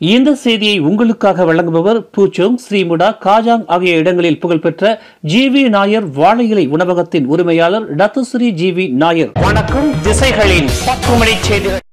இந்த செய்தியை உங்களுக்காக வழங்குபவர் பூச்சோங் ஸ்ரீமுடா காஜாங் ஆகிய இடங்களில் புகழ்பெற்ற ஜி வி நாயர் வாழை இலை உணவகத்தின் உரிமையாளர் டத்துஸ்ரீ ஜி வி நாயர் வணக்கம் திசைகளின் பக்குமணி செய்திகள்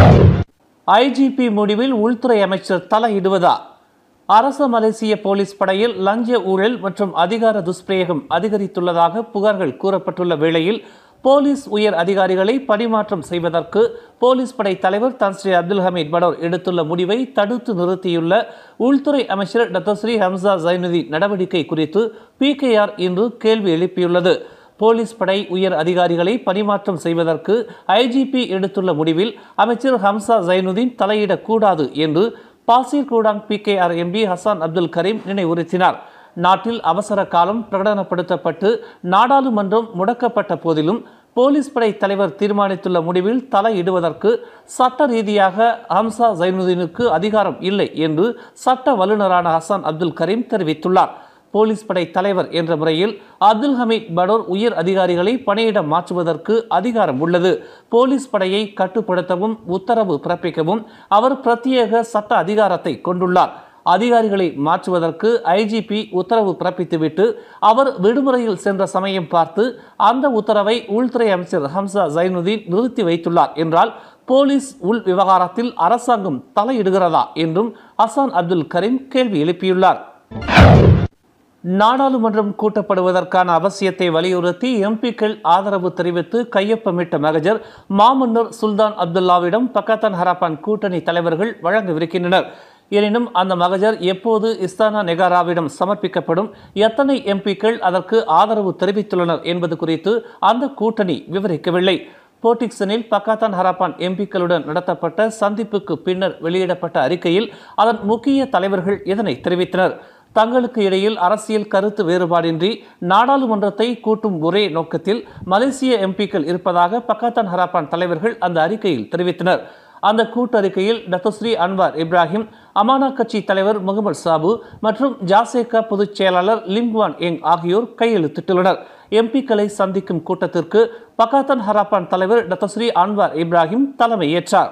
ஐஜிபி முடிவில் உள்துறை அமைச்சர் தலையிடுவதா அரச மலேசிய போலீஸ் படையில் லஞ்ச ஊழல் மற்றும் அதிகார துஷ்பிரயோகம் அதிகரித்துள்ளதாக புகார்கள் கூறப்பட்டுள்ள வேளையில் போலீஸ் உயர் அதிகாரிகளை பணிமாற்றம் செய்வதற்கு போலீஸ் படை தலைவர் தான் ஸ்ரீ அப்துல் ஹமீத் படோர் எடுத்துள்ள முடிவை தடுத்து நிறுத்தியுள்ள உள்துறை அமைச்சர் டத்தஸ்ரீ ஹம்சா ஜைனுதீன் நடவடிக்கை குறித்து பிகேஆர் இன்று கேள்வி எழுப்பியுள்ளது போலீஸ் படை உயர் அதிகாரிகளை பணிமாற்றம் செய்வதற்கு ஐஜிபி எடுத்துள்ள முடிவில் அமைச்சர் ஹம்சா ஜைனுதீன் தலையிடக்கூடாது என்று Pasir Gudang PKR MP Hassan Abdul Karim நினைவுறுத்தினார் நாட்டில் அவசர காலம் பிரகடனப்படுத்தப்பட்டு நாடாளுமன்றம் முடக்கப்பட்ட போதிலும் போலீஸ் படை தலைவர் தீர்மானித்துள்ள முடிவில் தலையிடுவதற்கு சட்ட ரீதியாக ஹம்சா ஜைனுதீனுக்கு அதிகாரம் இல்லை என்று சட்ட வல்லுநரான ஹசான் அப்துல் கரீம் தெரிவித்துள்ளார் போலீஸ் படை தலைவர் என்ற முறையில் அப்துல் ஹமீத் படோர் உயர் அதிகாரிகளை பணியிடம் மாற்றுவதற்கு அதிகாரம் உள்ளது போலீஸ் படையை கட்டுப்படுத்தவும் உத்தரவு பிறப்பிக்கவும் அவர் பிரத்யேக சட்ட அதிகாரத்தை கொண்டுள்ளார் அதிகாரிகளை மாற்றுவதற்கு ஐஜிபி உத்தரவு பிறப்பித்துவிட்டு அவர் விடுமுறையில் சென்ற சமயம் பார்த்து அந்த உத்தரவை உள்துறை அமைச்சர் ஹம்சா ஜைனுதீன் நிறுத்தி வைத்துள்ளார் என்றால் போலீஸ் உள் விவகாரத்தில் அரசாங்கம் தலையிடுகிறதா என்றும் ஹசான் அப்துல் கரீம் கேள்வி எழுப்பியுள்ளார் நாடாளுமன்றம் கூட்டப்படுவதற்கான அவசியத்தை வலியுறுத்தி எம்பிக்கள் ஆதரவு தெரிவித்து கையொப்பமிட்ட மகஜர் மாமன்னர் சுல்தான் அப்துல்லாவிடம் பக்கத்தான் ஹராப்பான் கூட்டணி தலைவர்கள் வழங்கவிருக்கின்றனர் எனினும் அந்த மகஜர் எப்போது இஸ்தானா நெகாராவிடம் சமர்ப்பிக்கப்படும் எத்தனை எம்பிக்கள் அதற்கு ஆதரவு தெரிவித்துள்ளனர் என்பது குறித்து அந்த கூட்டணி விவரிக்கவில்லை போர்டிக்சனில் பக்காத்தான் ஹராப்பான் எம்பிக்களுடன் நடத்தப்பட்ட சந்திப்புக்கு பின்னர் வெளியிடப்பட்ட அறிக்கையில் அதன் முக்கிய தலைவர்கள் இதனை தெரிவித்தனர் தங்களுக்கு இடையில் அரசியல் கருத்து வேறுபாடின்றி நாடாளுமன்றத்தை கூட்டும் ஒரே நோக்கத்தில் மலேசிய எம்பிக்கள் இருப்பதாக பக்காத்தான் ஹராப்பான் தலைவர்கள் அந்த அறிக்கையில் தெரிவித்தனர் அந்த கூட்டறிக்கையில் டத்தஸ்ரீ அன்வார் இப்ராஹிம் அமானா கட்சி தலைவர் முகமது சாபு மற்றும் ஜாசேகா பொதுச் செயலாளர் லிம்குவான் எங் ஆகியோர் கையெழுத்திட்டுள்ளனர் எம்பிக்களை சந்திக்கும் கூட்டத்திற்கு பக்காத்தன் ஹராப்பான் தலைவர் டத்தஸ்ரீ அன்வார் இப்ராஹிம் தலைமையேற்றார்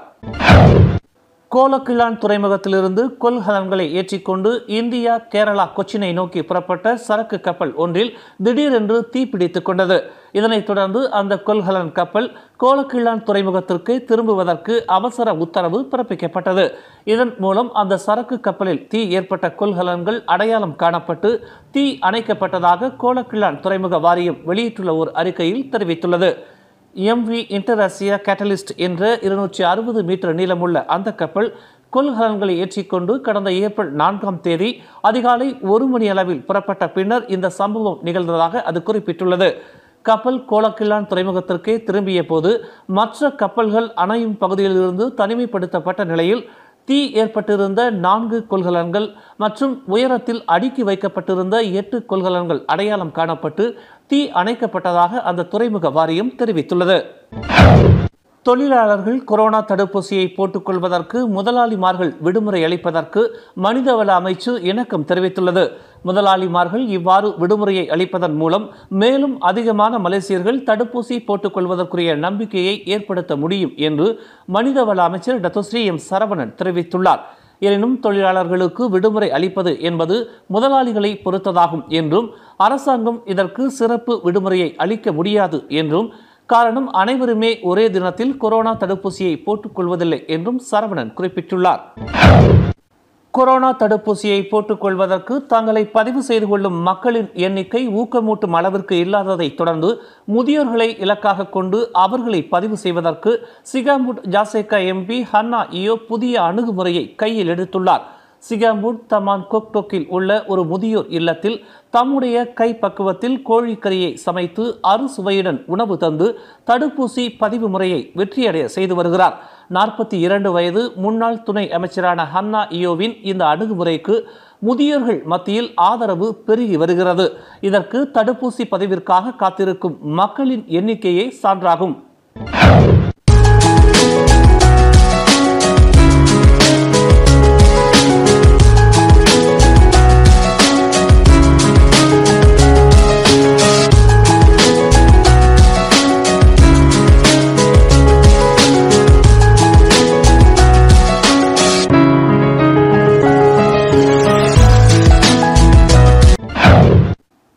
கோலக்கிழான் துறைமுகத்திலிருந்து கொள்கலன்களை ஏற்றிக்கொண்டு இந்தியா கேரளா கொச்சினை நோக்கி புறப்பட்ட சரக்கு கப்பல் ஒன்றில் திடீரென்று தீப்பிடித்துக் கொண்டது இதனைத் தொடர்ந்து அந்த கொள்கலன் கப்பல் கோலக்கிழான் துறைமுகத்திற்கு திரும்புவதற்கு அவசர உத்தரவு பிறப்பிக்கப்பட்டது இதன் மூலம் அந்த சரக்கு கப்பலில் தீ ஏற்பட்ட கொள்கலன்கள் அடையாளம் காணப்பட்டு தீ அணைக்கப்பட்டதாக கோலக்கிழான் துறைமுக வாரியம் வெளியிட்டுள்ள ஒரு அறிக்கையில் தெரிவித்துள்ளது எம்வி இன்டர்ஆசியா கேட்டலிஸ்ட் என்ற இருநூற்றி அறுபது மீட்டர் நீளமுள்ள அந்த கப்பல் கொள்கலன்களை ஏற்றிக்கொண்டு கடந்த ஏப்ரல் நான்காம் தேதி அதிகாலை ஒரு மணி அளவில் புறப்பட்ட பின்னர் இந்த சம்பவம் நிகழ்ந்ததாக அது குறிப்பிட்டுள்ளது கப்பல் கோலக்கில்லான் துறைமுகத்திற்கே திரும்பிய போது மற்ற கப்பல்கள் அணையும் பகுதியிலிருந்து தனிமைப்படுத்தப்பட்ட நிலையில் தீ ஏற்பட்டிருந்த நான்கு கொள்கலன்கள் மற்றும் உயரத்தில் அடுக்கி வைக்கப்பட்டிருந்த எட்டு கொள்கலன்கள் அடையாளம் காணப்பட்டு தீ அணைக்கப்பட்டதாக அந்த துறைமுக வாரியம் தெரிவித்துள்ளது தொழிலாளர்கள் கொரோனா தடுப்பூசியை போட்டுக்கொள்வதற்கு முதலாளிமார்கள் விடுமுறை அளிப்பதற்கு மனிதவள அமைச்சு இணக்கம் தெரிவித்துள்ளது முதலாளிமார்கள் இவ்வாறு விடுமுறையை அளிப்பதன் மூலம் மேலும் அதிகமான மலேசியர்கள் தடுப்பூசி போட்டுக்கொள்வதற்குரிய நம்பிக்கையை ஏற்படுத்த முடியும் என்று மனிதவள அமைச்சர் டத்தோஸ்ரீ எம் சரவணன் தெரிவித்துள்ளார் எனினும் தொழிலாளர்களுக்கு விடுமுறை அளிப்பது என்பது முதலாளிகளை பொறுத்ததாகும் என்றும் அரசாங்கம் இதற்கு சிறப்பு விடுமுறையை அளிக்க முடியாது என்றும் காரணம் அனைவருமே ஒரே தினத்தில் கொரோனா தடுப்பூசியை போட்டுக்கொள்வதில்லை என்றும் சரவணன் குறிப்பிட்டுள்ளார் கொரோனா தடுப்பூசியை போட்டுக்கொள்வதற்கு தங்களை பதிவு செய்து கொள்ளும் மக்களின் எண்ணிக்கை ஊக்கமூட்டும் அளவிற்கு இல்லாததை தொடர்ந்து முதியோர்களை இலக்காக கொண்டு அவர்களை பதிவு செய்வதற்கு சிகாமுட் ஜாசேகா எம்பி ஹன்னா இயோ புதிய அணுகுமுறையை கையில் எடுத்துள்ளார் சிகாம்பூட் தமான் கொக்டோக்கில் உள்ள ஒரு முதியோர் இல்லத்தில் தம்முடைய கைப்பக்குவத்தில் கோழிக்கறியை சமைத்து அறுசுவையுடன் உணவு தந்து தடுப்பூசி பதிவு முறையை வெற்றியடைய செய்து வருகிறார் நாற்பத்தி இரண்டு வயது முன்னாள் துணை அமைச்சரான ஹன்னா இயோவின் இந்த அணுகுமுறைக்கு முதியோர்கள் மத்தியில் ஆதரவு பெருகி வருகிறது இதற்கு தடுப்பூசி பதிவிற்காக காத்திருக்கும் மக்களின் எண்ணிக்கையே சான்றாகும்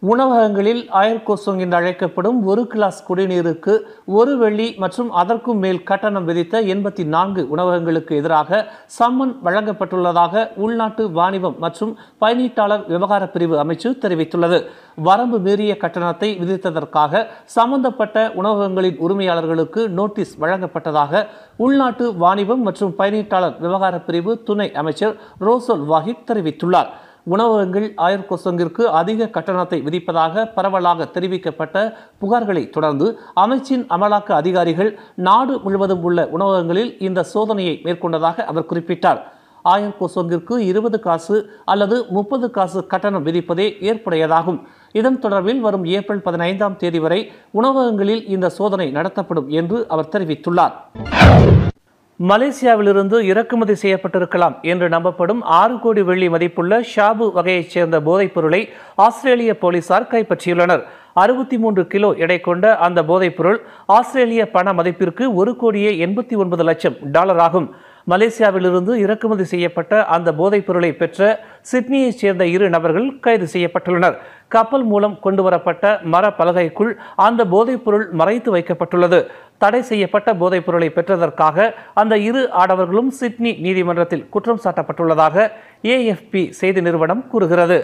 உணவகங்களில் அயர்கோசோங் என்று அழைக்கப்படும் ஒரு கிளாஸ் குடிநீருக்கு ஒரு வெள்ளி மற்றும் அதற்கும் மேல் கட்டணம் விதித்த எண்பத்தி நான்கு உணவகங்களுக்கு எதிராக சம்மன் வழங்கப்பட்டுள்ளதாக உள்நாட்டு வாணிபம் மற்றும் பயணீட்டாளர் விவகார பிரிவு அமைச்சு தெரிவித்துள்ளது வரம்பு மீறிய கட்டணத்தை விதித்ததற்காக சம்பந்தப்பட்ட உணவகங்களின் உரிமையாளர்களுக்கு நோட்டீஸ் வழங்கப்பட்டதாக உள்நாட்டு வாணிபம் மற்றும் பயணீட்டாளர் விவகார பிரிவு துணை அமைச்சர் ரோசல் வாஹித் தெரிவித்துள்ளார் உணவகங்கள் ஆயர்கொசங்கிற்கு அதிக கட்டணத்தை விதிப்பதாக பரவலாக தெரிவிக்கப்பட்ட புகார்களை தொடர்ந்து அமைச்சின் அமலாக்க அதிகாரிகள் நாடு முழுவதும் உள்ள உணவகங்களில் இந்த சோதனையை மேற்கொண்டதாக அவர் குறிப்பிட்டார் ஆயர் கோசோங்கிற்கு இருபது காசு அல்லது முப்பது காசு கட்டணம் விதிப்பதே ஏற்புடையதாகும் இதன் தொடர்பில் வரும் ஏப்ரல் பதினைந்தாம் தேதி வரை உணவகங்களில் இந்த சோதனை நடத்தப்படும் என்று அவர் தெரிவித்துள்ளார் மலேசியாவிலிருந்து இறக்குமதி செய்யப்பட்டிருக்கலாம் என்று நம்பப்படும் ஆறு கோடி வெள்ளி மதிப்புள்ள ஷாபு வகையைச் சேர்ந்த போதைப் பொருளை ஆஸ்திரேலிய போலீசார் கைப்பற்றியுள்ளனர் அறுபத்தி மூன்று கிலோ எடை கொண்ட அந்த போதைப் பொருள் ஆஸ்திரேலிய பண மதிப்பிற்கு ஒரு கோடியே எண்பத்தி ஒன்பது லட்சம் டாலர் ஆகும் மலேசியாவிலிருந்து இறக்குமதி செய்யப்பட்ட அந்த போதைப் பொருளை பெற்ற சிட்னியைச் சேர்ந்த இரு நபர்கள் கைது செய்யப்பட்டுள்ளனர் கப்பல் மூலம் கொண்டுவரப்பட்ட மர பலகைக்குள் அந்த போதைப் பொருள் மறைத்து வைக்கப்பட்டுள்ளது தடை செய்யப்பட்ட போதைப் பொருளை பெற்றதற்காக அந்த இரு ஆடவர்களும் சிட்னி நீதிமன்றத்தில் குற்றம் சாட்டப்பட்டுள்ளதாக ஏஎஃப்பி செய்தி நிறுவனம் கூறுகிறது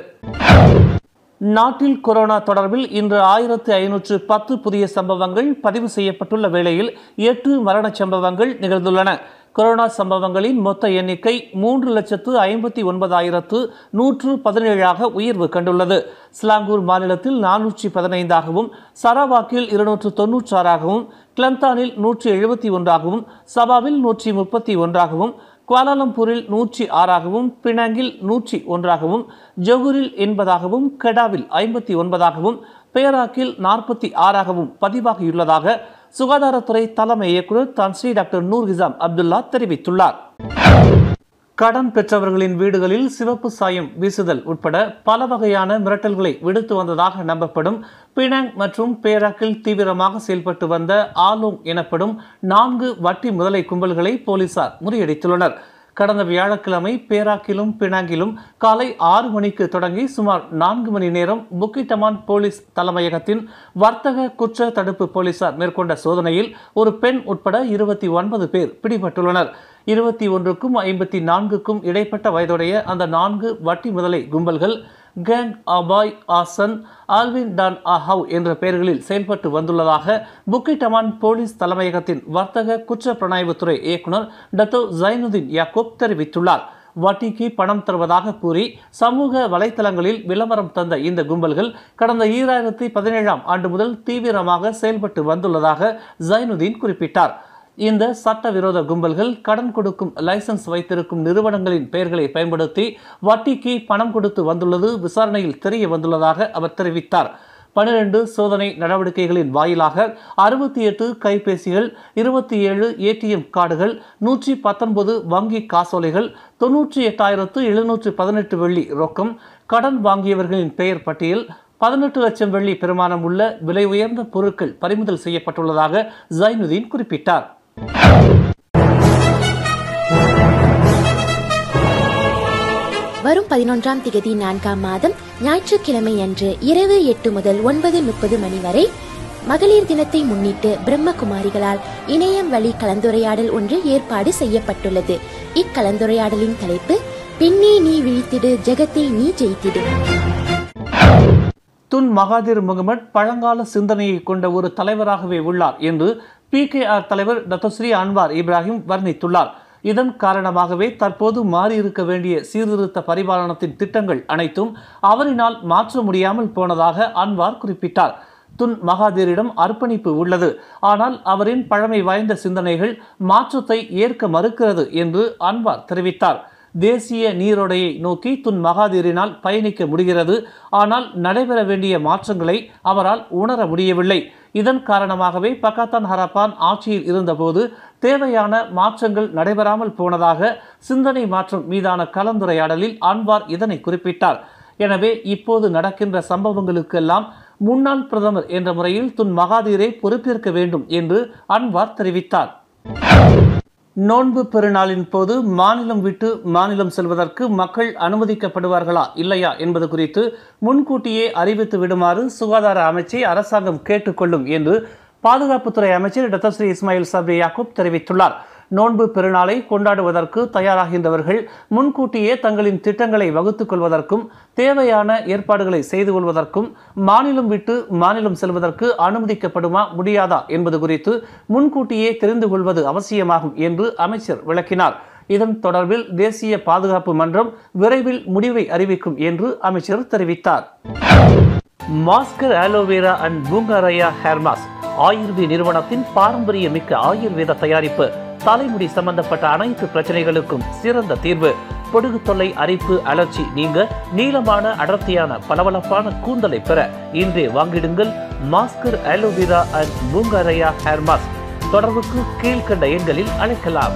நாட்டில் கொரோனா தொடர்பில் இன்று ஆயிரத்து ஐநூற்று பத்து புதிய சம்பவங்கள் பதிவு செய்யப்பட்டுள்ள வேளையில் எட்டு மரணச் சம்பவங்கள் நிகழ்ந்துள்ளன கொரோனா சம்பவங்களின் மொத்த எண்ணிக்கை மூன்று லட்சத்து ஐம்பத்தி ஒன்பதாயிரத்து நூற்று பதினேழாக உயர்வு கண்டுள்ளது ஸ்லாங்கூர் மாநிலத்தில் நானூற்றி பதினைந்தாகவும் சரவாக்கில் இருநூற்று தொன்னூற்றாறாகவும் கிளந்தானில் நூற்றி எழுபத்தி ஒன்றாகவும் சபாவில் நூற்றி முப்பத்தி ஒன்றாகவும் குவாலாலம்பூரில் நூற்றி ஆறாகவும் பினாங்கில் நூற்றி ஒன்றாகவும் ஜொகூரில் எண்பதாகவும் கெடாவில் ஐம்பத்தி ஒன்பதாகவும் பேராக்கில் நாற்பத்தி ஆறாகவும் பதிவாகியுள்ளதாக சுகாதாரத்துறை தலைமை இயக்குநர் Tan Sri doctor Noor Hisham Abdullah தெரிவித்துள்ளார் கடன் பெற்றவர்களின் வீடுகளில் சிவப்பு சாயம் வீசுதல் உட்பட பல வகையான மிரட்டல்களை விடுத்து வந்ததாக நம்பப்படும் பினாங் மற்றும் பேராக்கில் தீவிரமாக செயல்பட்டு வந்த ஆலோங் எனப்படும் நான்கு வட்டி முதலை கும்பல்களை போலீசார் முறியடித்துள்ளனர் கடந்த வியாழக்கிழமை பேராக்கிலும் பினாங்கிலும் காலை ஆறு மணிக்கு தொடங்கி சுமார் நான்கு மணி நேரம் புக்கிட்டமான் போலீஸ் தலைமையகத்தின் வர்த்தக குற்ற தடுப்பு போலீசார் மேற்கொண்ட சோதனையில் ஒரு பெண் உட்பட இருபத்தி ஒன்பது பேர் பிடிபட்டுள்ளனர் இருபத்தி ஒன்றுக்கும் ஐம்பத்தி நான்குக்கும் இடைப்பட்ட வயதுடைய அந்த நான்கு வட்டி முதலை கும்பல்கள் கேங் அபாய் ஆசன் ஆல்வின் டான் அஹவ் என்ற பெயர்களில் செயல்பட்டு வந்துள்ளதாக புக்கிட்டமான் போலீஸ் தலைமையகத்தின் வர்த்தக குற்ற புலனாய்வுத்துறை இயக்குனர் டத்தோ ஜைனுதீன் யாக்கூப் தெரிவித்துள்ளார் வட்டிக்கு பணம் தருவதாக கூறி சமூக வலைத்தளங்களில் விளம்பரம் தந்த இந்த கும்பல்கள் கடந்த ஈராயிரத்தி பதினேழாம் ஆண்டு முதல் தீவிரமாக செயல்பட்டு வந்துள்ளதாக ஜைனுதீன் குறிப்பிட்டார் இந்த சட்டவிரோத கும்பல்கள் கடன் கொடுக்கும் லைசன்ஸ் வைத்திருக்கும் நிறுவனங்களின் பெயர்களை பயன்படுத்தி வட்டிக்கு பணம் கொடுத்து வந்துள்ளது விசாரணையில் தெரிய வந்துள்ளதாக அவர் தெரிவித்தார் பனிரெண்டு சோதனை நடவடிக்கைகளின் வாயிலாக அறுபத்தி எட்டு கைபேசிகள் இருபத்தி ஏழு ஏடிஎம் கார்டுகள் நூற்றி பத்தொன்பது வங்கி காசோலைகள் தொன்னூற்றி எட்டாயிரத்து எழுநூற்று பதினெட்டு வெள்ளி ரொக்கம் கடன் வாங்கியவர்களின் பெயர் பட்டியல் பதினெட்டு லட்சம் வெள்ளி பெருமானம் உள்ள விலை உயர்ந்த பொருட்கள் பறிமுதல் செய்யப்பட்டுள்ளதாக ஜைனுதீன் குறிப்பிட்டார் வரும் பதினொன்றாம் திகதி நான்காம் மாதம் ஞாயிற்றுக்கிழமை அன்று இரவு எட்டு முதல் ஒன்பது முப்பது மணி வரை மகளிர் தினத்தை முன்னிட்டு பிரம்மகுமாரிகளால் இணையம் வழி கலந்துரையாடல் ஒன்று ஏற்பாடு செய்யப்பட்டுள்ளது இக்கலந்துரையாடலின் தலைப்பு பின்னி நீ விழித்திடு ஜெகத்தை நீ ஜெயித்திடு துன் மகாதீர் முகமது பழங்கால சிந்தனையை கொண்ட ஒரு தலைவராகவே உள்ளார் என்று பிகேஆர் தலைவர் டத்தோஸ்ரீ அன்வார் இப்ராஹிம் வர்ணித்துள்ளார் இதன் காரணமாகவே தற்போது மாறியிருக்க வேண்டிய சீர்திருத்த பரிபாலனத்தின் திட்டங்கள் அனைத்தும் அவரினால் மாற்ற முடியாமல் போனதாக அன்வார் குறிப்பிட்டார் துன் மகாதீரிடம் அர்ப்பணிப்பு உள்ளது ஆனால் அவரின் பழமை வாய்ந்த சிந்தனைகள் மாற்றத்தை ஏற்க மறுக்கிறது என்று அன்வார் தெரிவித்தார் தேசிய நீரோடையை நோக்கி துன் மகாதீரினால் பயணிக்க முடிகிறது ஆனால் நடைபெற வேண்டிய மாற்றங்களை அவரால் உணர முடியவில்லை இதன் காரணமாகவே பக்காத்தான் ஹரப்பான் ஆட்சியில் இருந்தபோது தேவையான மாற்றங்கள் நடைபெறாமல் போனதாக சிந்தனை மாற்றம் மீதான கலந்துரையாடலில் அன்வார் இதனை குறிப்பிட்டார் எனவே இப்போது நடக்கின்ற சம்பவங்களுக்கெல்லாம் முன்னாள் பிரதமர் என்ற முறையில் துன் மகாதீரை பொறுப்பேற்க வேண்டும் என்று அன்வார் தெரிவித்தார் நோன்பு பெருநாளின் போது மாநிலம் விட்டு மாநிலம் செல்வதற்கு மக்கள் அனுமதிக்கப்படுவார்களா இல்லையா என்பது குறித்து முன்கூட்டியே அறிவித்து விடுமாறு சுகாதார அமைச்சை அரசாங்கம் கேட்டுக்கொள்ளும் என்று பாதுகாப்புத்துறை அமைச்சர் doctor Seri Ismail Sabri Yaakob தெரிவித்துள்ளார் நோன்பு பெருநாளை கொண்டாடுவதற்கு தயாராகின்றவர்கள் முன்கூட்டியே தங்களின் திட்டங்களை வகுத்துக் கொள்வதற்கும் தேவையான ஏற்பாடுகளை செய்து கொள்வதற்கும் மாநிலம் விட்டு மாநிலம் செல்வதற்கு அனுமதிக்கப்படுமா முடியாதா என்பது குறித்து முன்கூட்டியே தெரிந்து கொள்வது அவசியமாகும் என்று அமைச்சர் விளக்கினார் இதன் தொடர்பில் தேசிய பாதுகாப்பு மன்றம் விரைவில் முடிவை அறிவிக்கும் என்று அமைச்சர் தெரிவித்தார் மாஸ்கர் ஆலோவேரா அண்ட் பூங்காரையா ஹேர்மாஸ் ஆயுர்வேத நிறுவனத்தின் பாரம்பரிய மிக்க ஆயுர்வேத தயாரிப்பு தலைமுடி சம்பந்தப்பட்ட அனைத்து பிரச்சனைகளுக்கும் சிறந்த தீர்வு பொடுகு தொல்லை அரிப்பு அலர்ச்சி நீங்க நீளமான அடர்த்தியான பளபளப்பான கூந்தலை பெற இன்றே வாங்கிடுங்கள் மாஸ்கர் ஆலோவேரா அண்ட் பூங்காரையா ஹேர் மாஸ்க் தொடர்புக்கு கீழ்கண்ட எண்களில் அழைக்கலாம்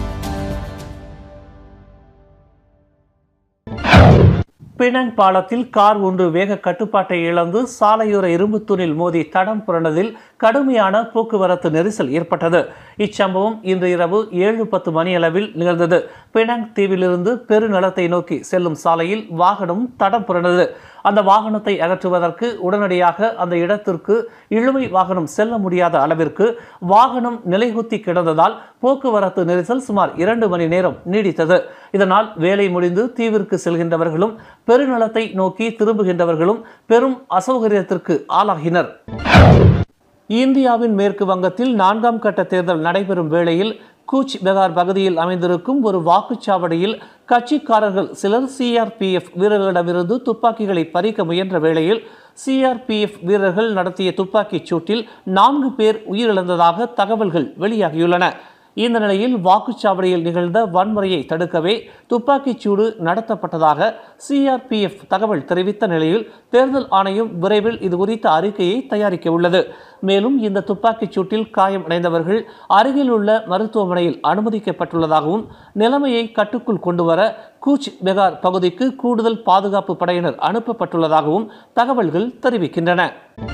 பினாங் பாலத்தில் கார் ஒன்று வேக கட்டுப்பாட்டை இழந்து சாலையோர இரும்பு தூணில் மோதி தடம் புரண்டதில் கடுமையான போக்குவரத்து நெரிசல் ஏற்பட்டது இச்சம்பவம் இன்று இரவு ஏழு பத்து மணியளவில் நிகழ்ந்தது பினாங் தீவிலிருந்து பெருநிலத்தை நோக்கி செல்லும் சாலையில் வாகனம் தடம் புரண்டது அந்த வாகனத்தை அகற்றுவதற்கு உடனடியாக அந்த இடத்திற்கு இழுவை வாகனம் செல்ல முடியாத அளவிற்கு வாகனம் நிலைகுத்தி கிடந்ததால் போக்குவரத்து நெரிசல் சுமார் இரண்டு மணி நேரம் நீடித்தது இதனால் வேலை முடிந்து தீவிற்கு செல்கின்றவர்களும் பெருநிலத்தை நோக்கி திரும்புகின்றவர்களும் பெரும் அசௌகரியத்திற்கு ஆளாகினர் இந்தியாவின் மேற்கு வங்கத்தில் நான்காம் கட்ட தேர்தல் நடைபெறும் வேளையில் கூச் பெகார் பகுதியில் அமைந்திருக்கும் ஒரு வாக்குச்சாவடியில் கட்சிக்காரர்கள் சிலர் சிஆர்பிஎஃப் வீரர்களிடமிருந்து துப்பாக்கிகளை பறிக்க முயன்ற வேளையில் சிஆர்பிஎஃப் வீரர்கள் நடத்திய துப்பாக்கிச் சூட்டில் நான்கு பேர் உயிரிழந்ததாக தகவல்கள் வெளியாகியுள்ளன இந்த நிலையில் வாக்குச்சாவடியில் நிகழ்ந்த வன்முறையை தடுக்கவே துப்பாக்கிச் சூடு நடத்தப்பட்டதாக சிஆர்பிஎஃப் தகவல் தெரிவித்த நிலையில் தேர்தல் ஆணையம் விரைவில் இது குறித்த அறிக்கையை தயாரிக்க உள்ளது மேலும் இந்த துப்பாக்கிச் சூட்டில் காயமடைந்தவர்கள் அருகில் உள்ள மருத்துவமனையில் அனுமதிக்கப்பட்டுள்ளதாகவும் நிலைமையை கட்டுக்குள் கொண்டுவர கூச் பெகார் பகுதிக்கு கூடுதல் பாதுகாப்பு படையினர் அனுப்பப்பட்டுள்ளதாகவும் தகவல்கள் தெரிவிக்கின்றன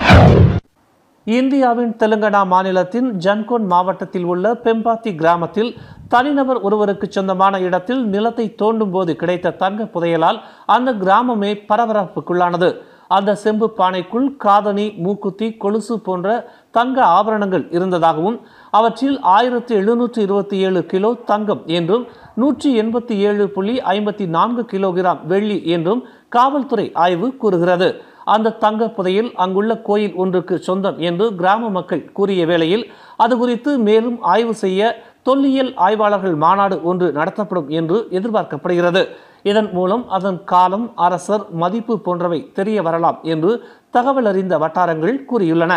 இந்தியாவின் தெலுங்கானா மாநிலத்தின் ஜன்கோன் மாவட்டத்தில் உள்ள பெம்பாத்தி கிராமத்தில் தனிநபர் ஒருவருக்கு சொந்தமான இடத்தில் நிலத்தை தோண்டும் போது கிடைத்த தங்க புதையலால் அந்த கிராமமே பரபரப்புக்குள்ளானது அந்த செம்பு பானைக்குள் காதணி மூக்குத்தி கொலுசு போன்ற தங்க ஆபரணங்கள் இருந்ததாகவும் அவற்றில் ஆயிரத்தி எழுநூற்றி இருபத்தி ஏழு கிலோ தங்கம் என்றும் நூற்றி எண்பத்தி ஏழு புள்ளி ஐம்பத்தி நான்கு கிலோகிராம் வெள்ளி என்றும் காவல்துறை ஆய்வு கூறுகிறது அந்த தங்க புதையில் அங்குள்ள கோயில் ஒன்றுக்கு சொந்தம் என்று கிராம மக்கள் கூறிய வேளையில் அது குறித்து மேலும் ஆய்வு செய்ய தொல்லியல் ஆய்வாளர்கள் மாநாடு ஒன்று நடத்தப்படும் என்று எதிர்பார்க்கப்படுகிறது இதன் மூலம் அதன் காலம் அரசர் மதிப்பு போன்றவை தெரிய வரலாம் என்று தகவல் அறிந்த வட்டாரங்கள் கூறியுள்ளன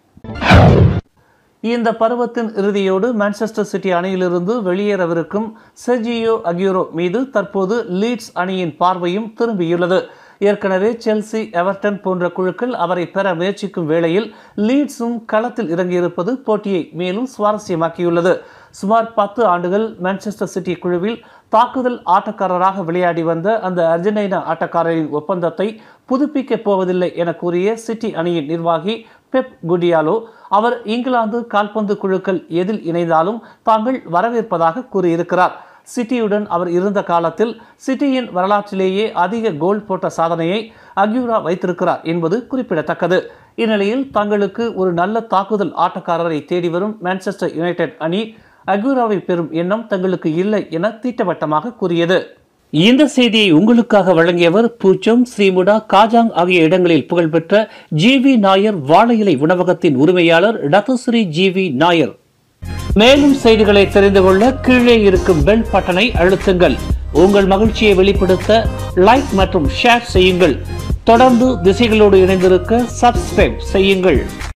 இந்த பருவத்தின் இறுதியோடு மான்செஸ்டர் சிட்டி அணியிலிருந்து வெளியேறவிருக்கும் செர்ஜியோ அக்யூரோ மீது தற்போது லீட்ஸ் அணியின் பார்வையும் திரும்பியுள்ளது ஏற்கனவே செல்சி எவர்டன் போன்ற குழுக்கள் அவரை பெற முயற்சிக்கும் வேளையில் லீட்ஸும் களத்தில் இறங்கியிருப்பது போட்டியை மேலும் சுவாரஸ்யமாக்கியுள்ளது சுமார் பத்து ஆண்டுகள் மான்செஸ்டர் சிட்டி குழுவில் தாக்குதல் ஆட்டக்காரராக விளையாடி வந்த அந்த அர்ஜென்டினா ஆட்டக்காரரின் ஒப்பந்தத்தை புதுப்பிக்கப் போவதில்லை என கூறிய சிட்டி அணியின் நிர்வாகி பெப் குடியாலோ அவர் இங்கிலாந்து கால்பந்து குழுக்கள் எதில் இணைந்தாலும் தாங்கள் வரவேற்பதாக கூறியிருக்கிறார் சிட்டியுடன் அவர் இருந்த காலத்தில் சிட்டியின் வரலாற்றிலேயே அதிக கோல் போட்ட சாதனையை அக்யூரா வைத்திருக்கிறார் என்பது குறிப்பிடத்தக்கது இந்நிலையில் தங்களுக்கு ஒரு நல்ல தாக்குதல் ஆட்டக்காரரை தேடி வரும் மான்செஸ்டர் யுனைடெட் அணி அக்யூராவை பெறும் எண்ணம் தங்களுக்கு இல்லை என திட்டவட்டமாக கூறியது இந்த செய்தியை உங்களுக்காக வழங்கியவர் பூச்சம் ஸ்ரீமுடா காஜாங் ஆகிய இடங்களில் புகழ்பெற்ற ஜி வி நாயர் வாழை இலை உணவகத்தின் உரிமையாளர் டத்துஸ்ரீ ஜி வி நாயர் மேலும் செய்திகளை தெரிந்து கொள்ள கீழே இருக்கும் பெல் பட்டனை அழுத்துங்கள் உங்கள் மகிழ்ச்சியை வெளிப்படுத்த லைக் மற்றும் ஷேர் செய்யுங்கள் தொடர்ந்து திசைகளோடு இணைந்திருக்க சப்ஸ்கிரைப் செய்யுங்கள்